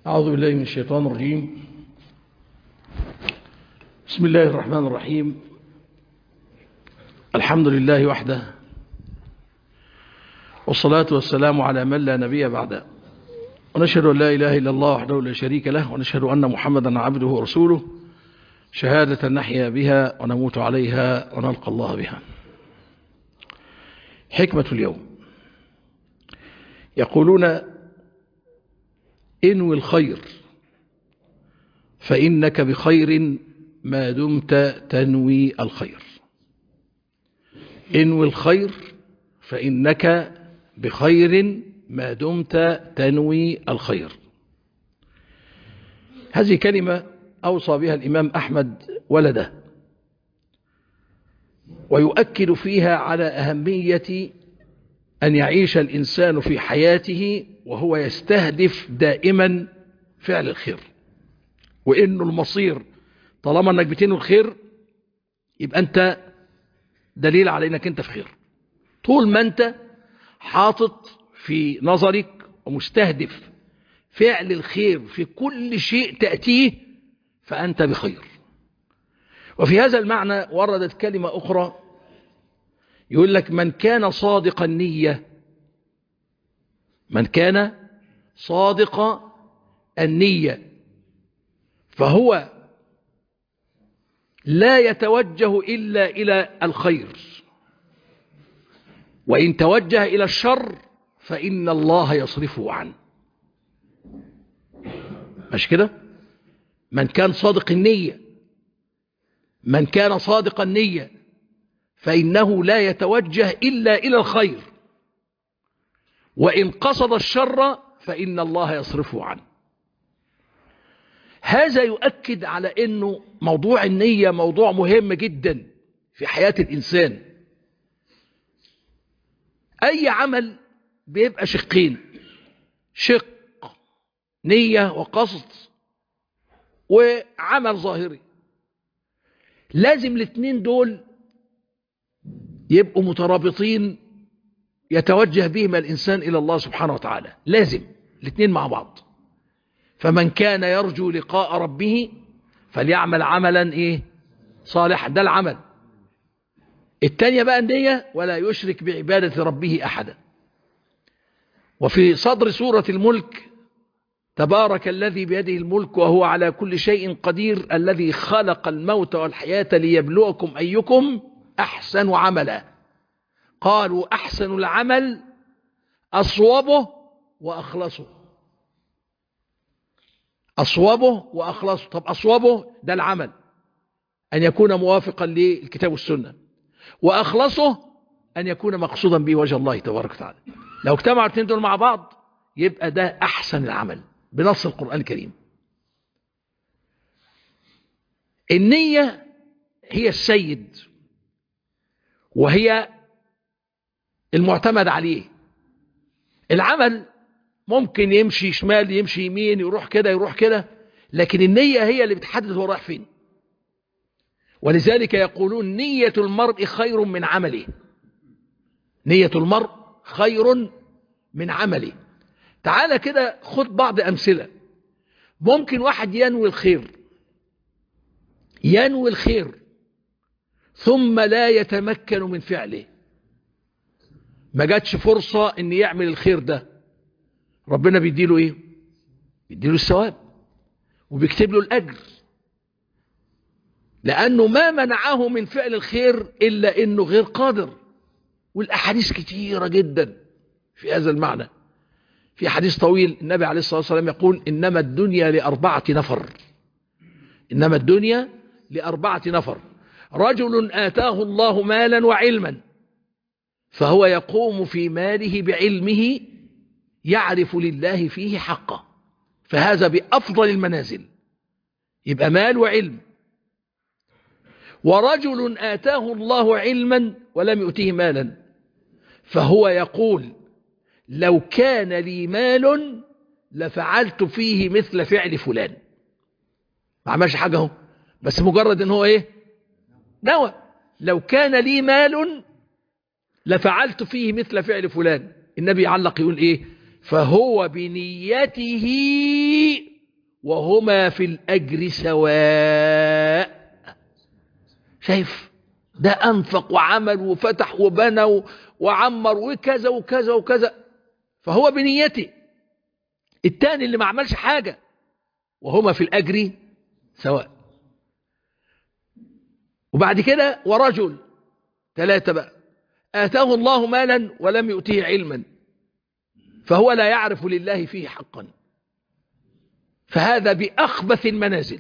أعوذ بالله من الشيطان الرجيم بسم الله الرحمن الرحيم الحمد لله وحده والصلاة والسلام على من لا نبي بعده ونشهد أن لا إله إلا الله وحده لا شريك له ونشهد أن محمدا عبده ورسوله شهادة نحيا بها ونموت عليها ونلقى الله بها حكمة اليوم يقولون انوي الخير فإنك بخير ما دمت تنوي الخير انوي الخير فإنك بخير ما دمت تنوي الخير هذه كلمة أوصى بها الإمام أحمد ولده ويؤكد فيها على أهمية أن يعيش الإنسان في حياته وهو يستهدف دائما فعل الخير وإنه المصير طالما أنك بتنوي الخير يبقى أنت دليل على أنك أنت في خير طول ما أنت حاطط في نظرك ومستهدف فعل الخير في كل شيء تأتيه فأنت بخير وفي هذا المعنى وردت كلمة أخرى يقول لك من كان صادق النية من كان صادق النية فهو لا يتوجه إلا إلى الخير وإن توجه إلى الشر فإن الله يصرفه عنه مش كده من كان صادق النية من كان صادق النية فإنه لا يتوجه إلا إلى الخير وإن قصد الشر فإن الله يصرفه عنه هذا يؤكد على أنه موضوع النية موضوع مهم جدا في حياة الإنسان أي عمل بيبقى شقين شق نية وقصد وعمل ظاهري لازم الاثنين دول يبقوا مترابطين يتوجه بهما الإنسان إلى الله سبحانه وتعالى لازم الاثنين مع بعض فمن كان يرجو لقاء ربه فليعمل عملا إيه صالحا ده العمل التانية بقى النية ولا يشرك بعبادة ربه أحدا وفي صدر سورة الملك تبارك الذي بيده الملك وهو على كل شيء قدير الذي خلق الموت والحياة ليبلوكم أيكم أحسن عملا قالوا أحسن العمل أصوبه وأخلصه أصوبه وأخلصه طب أصوبه ده العمل أن يكون موافقا للكتاب والسنة وأخلصه أن يكون مقصودا به وجه الله تبارك وتعالى لو اجتمعوا الاثنين دول مع بعض يبقى ده أحسن العمل بنص القرآن الكريم النية هي السيد وهي المعتمد عليه العمل ممكن يمشي شمال يمشي يمين يروح كده يروح كده لكن النية هي اللي بتحدد هو رايح فين ولذلك يقولون نية المرء خير من عمله نية المرء خير من عمله تعالى كده خد بعض أمثلة ممكن واحد ينوي الخير ينوي الخير ثم لا يتمكن من فعله ما جاتش فرصة ان يعمل الخير ده ربنا بيديله ايه بيديله الثواب وبيكتب له الاجر لانه ما منعه من فعل الخير الا انه غير قادر والاحاديث كتيرة جدا في هذا المعنى في حديث طويل النبي عليه الصلاة والسلام يقول إنما الدنيا لأربعة نفر إنما الدنيا لأربعة نفر رجل آتاه الله مالا وعلما فهو يقوم في ماله بعلمه يعرف لله فيه حقه فهذا بأفضل المنازل يبقى مال وعلم ورجل آتاه الله علما ولم يؤتيه مالا فهو يقول لو كان لي مال لفعلت فيه مثل فعل فلان ما عملش حاجة اهو بس مجرد ان هو ايه نوى لو كان لي مال لفعلت فيه مثل فعل فلان النبي يعلق يقول ايه فهو بنيته وهما في الأجر سواء شايف ده أنفق وعمل وفتح وبنى وعمر وكذا وكذا وكذا فهو بنيته التاني اللي ما عملش حاجة وهما في الأجر سواء وبعد كده ورجل ثلاثة بقى آتاه الله مالا ولم يؤتيه علما فهو لا يعرف لله فيه حقا فهذا بأخبث المنازل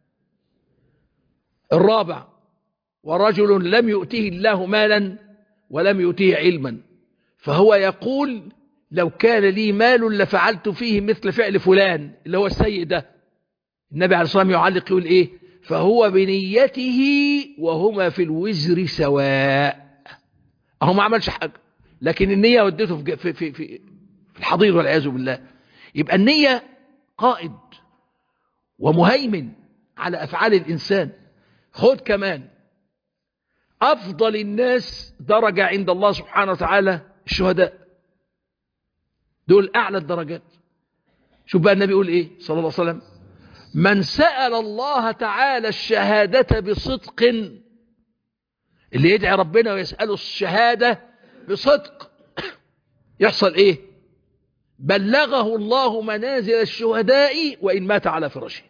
الرابع ورجل لم يؤتيه الله مالا ولم يؤتيه علما فهو يقول لو كان لي مال لفعلت فيه مثل فعل فلان اللي هو السيء ده النبي عليه الصلاة والسلام يعلق يقول ايه فهو بنيته وهما في الوزر سواء اهو ما عملش حاجة لكن النية ودته في, في, في, في الحضير والعياذ بالله يبقى النية قائد ومهيمن على أفعال الإنسان خد كمان أفضل الناس درجة عند الله سبحانه وتعالى الشهداء دول أعلى الدرجات شوف بقى النبي يقول إيه صلى الله عليه وسلم من سأل الله تعالى الشهادة بصدق اللي يدعي ربنا ويسأله الشهادة بصدق يحصل إيه بلغه الله منازل الشهداء وإن مات على فراشه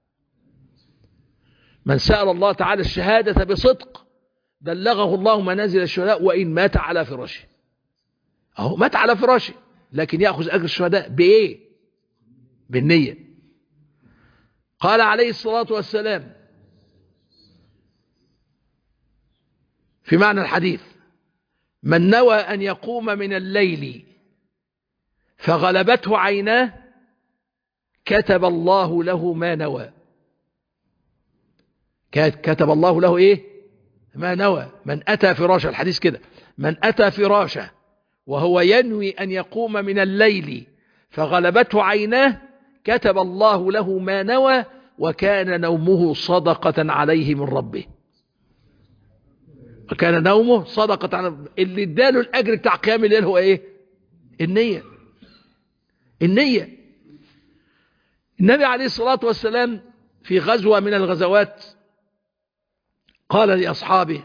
من سأل الله تعالى الشهادة بصدق بلغه الله منازل الشهداء وإن مات على فراشه أهو مات على فراشه لكن يأخذ أجر الشهداء بإيه بالنية قال عليه الصلاة والسلام في معنى الحديث من نوى أن يقوم من الليل فغلبته عيناه كتب الله له ما نوى كتب الله له ايه ما نوى من اتى فراشه الحديث كده من اتى فراشه وهو ينوي ان يقوم من الليل فغلبته عيناه كتب الله له ما نوى وكان نومه صدقة عليه من ربه وكان نومه صدقة على اللي اداله الاجر بتاع قيام الليل هو ايه النية النية النبي عليه الصلاة والسلام في غزوة من الغزوات قال لأصحابه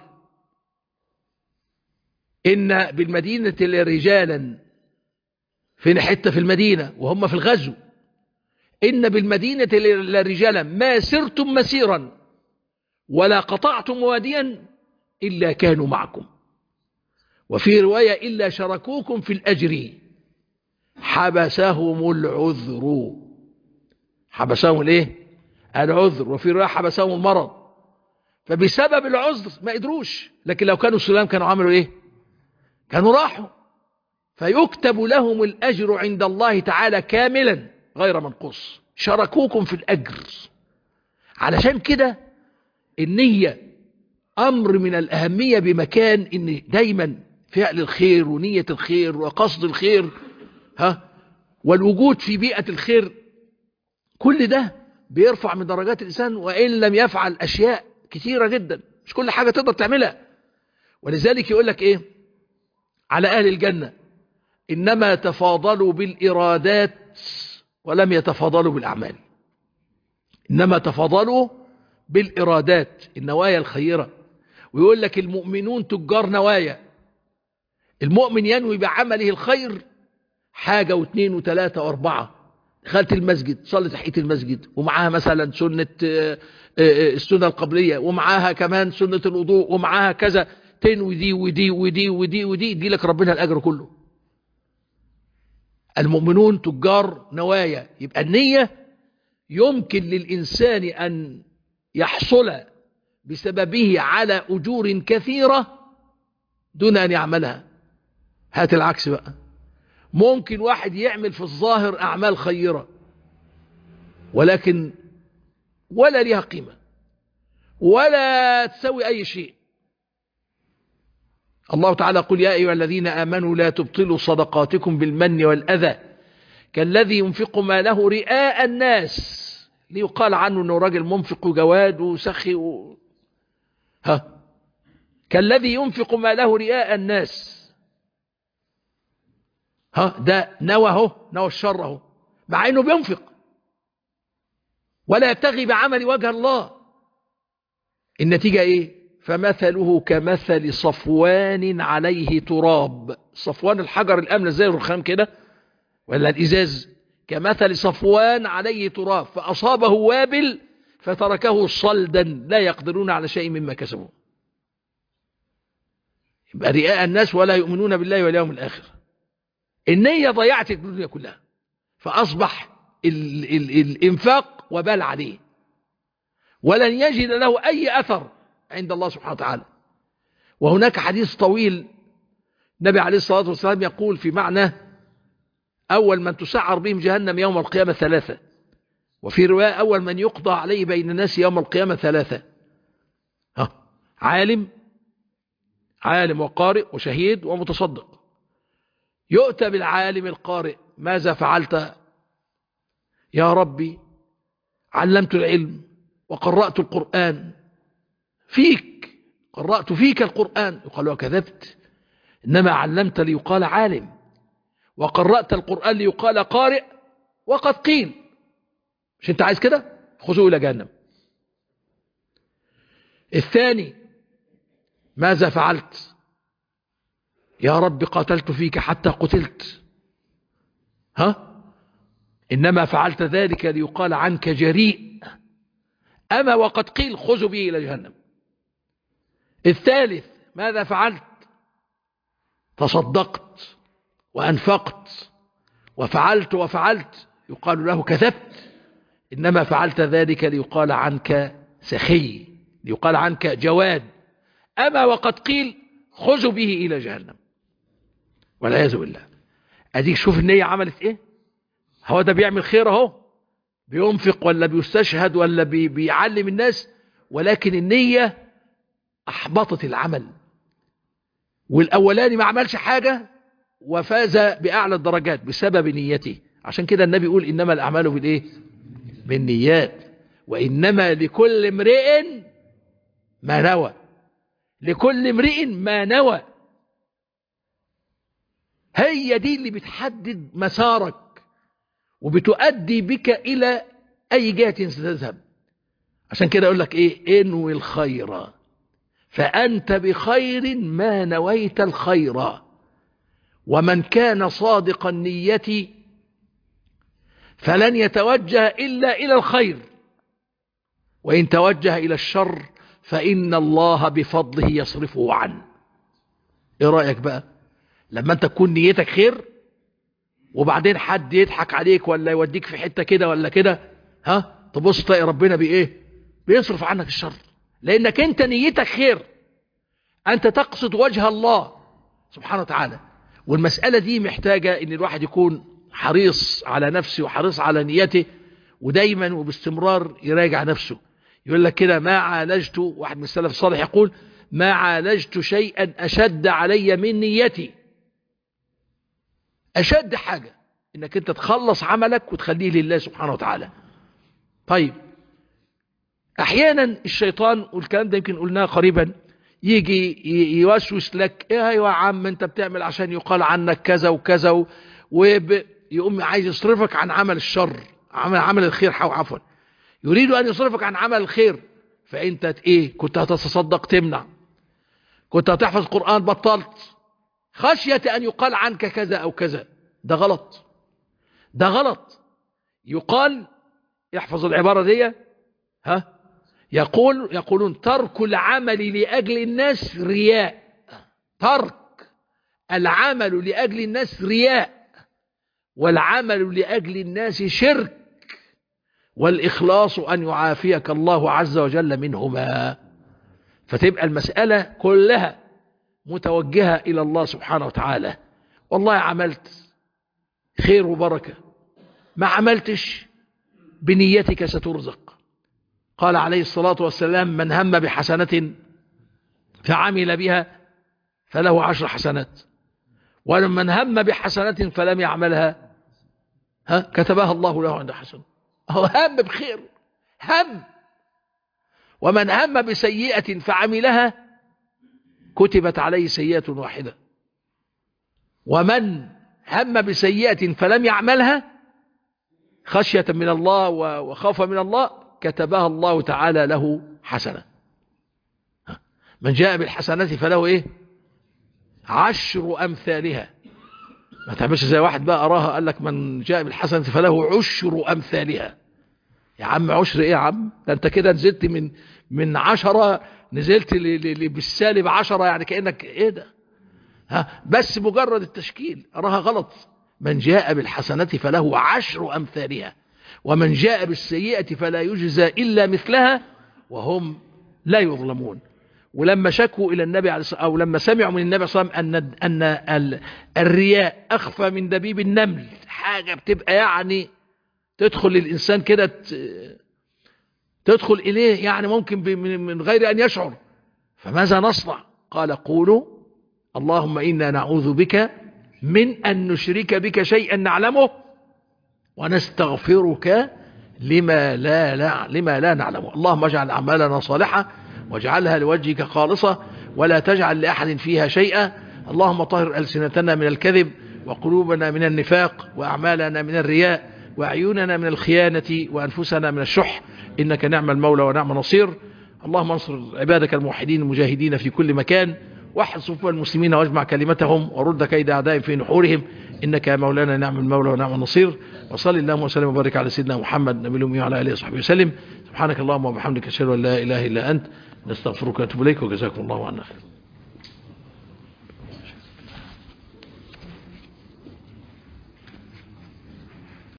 إن بالمدينة رجالا فين حتة في المدينة وهم في الغزو إن بالمدينة رجالا ما سرتم مسيرا ولا قطعتم واديا إلا كانوا معكم وفي رواية إلا شركوكم في الأجر حبسهم العذر حبسهم الايه العذر وفي رواية حبسهم المرض فبسبب العذر ما قدروش لكن لو كانوا سلام كانوا عملوا ايه كانوا راحوا فيكتب لهم الأجر عند الله تعالى كاملا غير منقوص شركوكم في الأجر علشان كده النية أمر من الأهمية بمكان إن دايما فعل الخير ونية الخير وقصد الخير ها والوجود في بيئة الخير كل ده بيرفع من درجات الإنسان وإن لم يفعل أشياء كثيرة جدا مش كل حاجة تقدر تعملها ولذلك يقول لك إيه على أهل الجنة إنما تفاضلوا بالإرادات ولم يتفاضلوا بالأعمال إنما تفاضلوا بالإرادات النوايا الخيرة ويقول لك المؤمنون تجار نوايا المؤمن ينوي بعمله الخير حاجة واثنين وثلاثة واربعة دخلت المسجد صلي تحية المسجد ومعاها مثلا سنة السنة القبلية ومعاها كمان سنة الوضوء ومعاها كذا تنوي دي ودي ودي ودي ودي دي لك ربنا الأجر كله المؤمنون تجار نوايا يبقى النية يمكن للإنسان أن يحصل بسببه على أجور كثيرة دون أن يعملها هات العكس بقى ممكن واحد يعمل في الظاهر أعمال خيرة ولكن ولا لها قيمة ولا تسوي أي شيء الله تعالى قل يا أيها الذين آمنوا لا تبطلوا صدقاتكم بالمن والأذى كالذي ينفق ما له رئاء الناس ليقال عنه أنه راجل منفق وجواد وسخي و... ها كالذي ينفق ما له رئاء الناس ها ده نوى اهو نوى الشر اهو مع انه بينفق ولا يبتغي بعمل وجه الله النتيجة ايه فمثله كمثل صفوان عليه تراب صفوان الحجر الأمن زي الرخام كده ولا الإزاز كمثل صفوان عليه تراب فأصابه وابل فتركه صلدا لا يقدرون على شيء مما كسبوا يبقى رئاء الناس ولا يؤمنون بالله واليوم الآخر النية ضيعت الدنيا كلها فأصبح ال ال الإنفاق وبال عليه ولن يجد له أي أثر عند الله سبحانه وتعالى وهناك حديث طويل النبي عليه الصلاة والسلام يقول في معنى أول من تسعر بهم جهنم يوم القيامة ثلاثة وفي رواية أول من يقضى عليه بين الناس يوم القيامة ثلاثة ها عالم عالم وقارئ وشهيد ومتصدق يؤتى بالعالم القارئ ماذا فعلت يا ربي علمت العلم وقرأت القرآن فيك قرأت فيك القرآن يقال وكذبت إنما علمت ليقال عالم وقرأت القرآن ليقال قارئ وقد قيل مش انت عايز كده خذوه إلى جهنم الثاني ماذا فعلت يا رب قاتلت فيك حتى قتلت ها إنما فعلت ذلك ليقال عنك جريء أما وقد قيل خذوا به إلى جهنم الثالث ماذا فعلت تصدقت وأنفقت وفعلت وفعلت يقال له كذبت إنما فعلت ذلك ليقال عنك سخي ليقال عنك جواد أما وقد قيل خذوا به إلى جهنم والعياذ بالله أديك شوف النية عملت إيه هو ده بيعمل خير اهو بينفق ولا بيستشهد ولا بي بيعلم الناس ولكن النية أحبطت العمل والأولاني ما عملش حاجة وفاز بأعلى الدرجات بسبب نيته عشان كده النبي يقول إنما الأعمال بالإيه بالنيات وإنما لكل امرئ ما نوى لكل امرئ ما نوى هي دي اللي بتحدد مسارك وبتؤدي بك إلى أي جهة ستذهب عشان كده أقول لك إيه انوي الخير فأنت بخير ما نويت الخير ومن كان صادق النية فلن يتوجه إلا إلى الخير وإن توجه إلى الشر فإن الله بفضله يصرفه عنه إيه رأيك بقى لما أنت تكون نيتك خير وبعدين حد يضحك عليك ولا يوديك في حتة كده ولا كده ها تبص تلاقي ربنا بإيه بيصرف عنك الشر لأنك أنت نيتك خير أنت تقصد وجه الله سبحانه وتعالى والمسألة دي محتاجة أن الواحد يكون حريص على نفسه وحريص على نيته ودايما وباستمرار يراجع نفسه يقول لك كده ما عالجت واحد من السلف الصالح يقول ما عالجت شيئا أشد علي من نيتي أشد حاجة إنك أنت تخلص عملك وتخليه لله سبحانه وتعالى طيب أحيانا الشيطان والكلام ده يمكن قلناه قريبا يجي يوسوس لك ايه يا عم انت بتعمل عشان يقال عنك كذا وكذا ويقوم عايز يصرفك عن عمل الشر عمل عمل الخير حو عفوا يريد ان يصرفك عن عمل الخير فانت ايه كنت هتتصدق تمنع كنت هتحفظ قرآن بطلت خشية ان يقال عنك كذا او كذا ده غلط ده غلط يقال يحفظ العبارة دي ها يقول يقولون ترك العمل لأجل الناس رياء ترك العمل لأجل الناس رياء والعمل لأجل الناس شرك والإخلاص أن يعافيك الله عز وجل منهما فتبقى المسألة كلها متوجهة إلى الله سبحانه وتعالى والله عملت خير وبركة ما عملتش بنيتك سترزق قال عليه الصلاة والسلام من هم بحسنة فعمل بها فله عشر حسنات ومن هم بحسنة فلم يعملها ها كتبها الله له عند حسن هو هم بخير هم ومن هم بسيئة فعملها كتبت عليه سيئة واحدة ومن هم بسيئة فلم يعملها خشية من الله وخوف من الله كتبها الله تعالى له حسنة من جاء بالحسنات فله ايه عشر امثالها ما تعملش زي واحد بقى اراها قال لك من جاء بالحسنة فله عشر امثالها يا عم عشر ايه يا عم ده انت كده نزلت من من عشرة نزلت بالسالب عشرة يعني كأنك ايه ده ها بس مجرد التشكيل اراها غلط من جاء بالحسنة فله عشر امثالها ومن جاء بالسيئة فلا يجزى إلا مثلها وهم لا يظلمون ولما شكوا إلى النبي عليه الصلاة أو لما سمعوا من النبي صلى الله عليه وسلم أن, أن الرياء أخفى من دبيب النمل حاجة بتبقى يعني تدخل للإنسان كده تدخل إليه يعني ممكن من غير أن يشعر فماذا نصنع قال قولوا اللهم إنا نعوذ بك من أن نشرك بك شيئا نعلمه ونستغفرك لما لا, لا لما لا نعلمه اللهم اجعل أعمالنا صالحة واجعلها لوجهك خالصة ولا تجعل لأحد فيها شيئا اللهم طهر ألسنتنا من الكذب وقلوبنا من النفاق وأعمالنا من الرياء وعيوننا من الخيانة وأنفسنا من الشح إنك نعم المولى ونعم النصير اللهم انصر عبادك الموحدين المجاهدين في كل مكان واحد صفوف المسلمين واجمع كلمتهم ورد كيد أعدائهم في نحورهم إنك يا مولانا نعم المولى ونعم النصير وصلي اللهم وسلم وبارك على سيدنا محمد نبي الأمي وعلى آله وصحبه وسلم سبحانك اللهم وبحمدك أشهد أن لا إله إلا أنت نستغفرك ونتوب إليك وجزاكم الله عنا خير